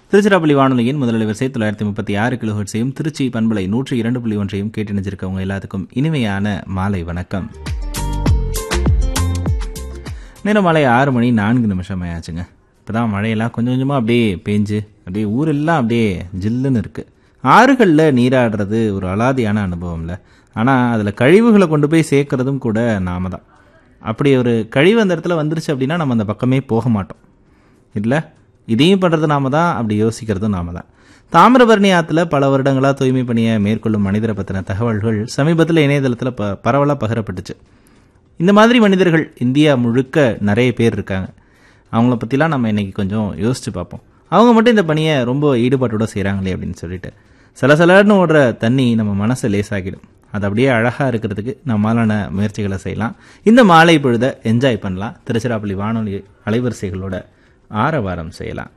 திருச்சிராப்பள்ளி வானொலியின் முதல் வரிசை தொள்ளாயிரத்தி முப்பத்தி ஆறு கிலோஹெட்ஸையும் திருச்சி பண்பலை நூற்றி இரண்டு புள்ளி ஒன்றையும் கேட்டு நினைச்சிருக்கவங்க எல்லாத்துக்கும் இனிமையான மாலை வணக்கம் நேரம் மாலை ஆறு மணி நான்கு நிமிஷம் ஆயாச்சுங்க இப்போதான் மழையெல்லாம் கொஞ்சம் கொஞ்சமாக அப்படியே பேஞ்சு அப்படியே ஊரெல்லாம் அப்படியே ஜில்லுன்னு இருக்கு ஆறுகளில் நீராடுறது ஒரு அலாதியான அனுபவம்ல ஆனால் அதில் கழிவுகளை கொண்டு போய் சேர்க்கறதும் கூட நாம தான் அப்படி ஒரு கழிவு அந்த இடத்துல வந்துருச்சு அப்படின்னா நம்ம அந்த பக்கமே போக மாட்டோம் இல்லை இதையும் பண்ணுறது நாம தான் அப்படி யோசிக்கிறதும் நாம தான் தாமிரபரணி ஆற்றுல பல வருடங்களாக தூய்மை பணியை மேற்கொள்ளும் மனிதரை பற்றின தகவல்கள் சமீபத்தில் இணையதளத்தில் ப பரவலாக பகிரப்பட்டுச்சு இந்த மாதிரி மனிதர்கள் இந்தியா முழுக்க நிறைய பேர் இருக்காங்க அவங்கள பற்றிலாம் நம்ம இன்னைக்கு கொஞ்சம் யோசிச்சு பார்ப்போம் அவங்க மட்டும் இந்த பணியை ரொம்ப ஈடுபாட்டோட செய்கிறாங்களே அப்படின்னு சொல்லிட்டு சலசலன்னு ஓடுற தண்ணி நம்ம மனசை லேசாக்கிடும் அது அப்படியே அழகாக இருக்கிறதுக்கு நம்மளான முயற்சிகளை செய்யலாம் இந்த மாலை பொழுதை என்ஜாய் பண்ணலாம் திருச்சிராப்பள்ளி வானொலி அலைவரிசைகளோட ஆரவாரம் செய்யலாம்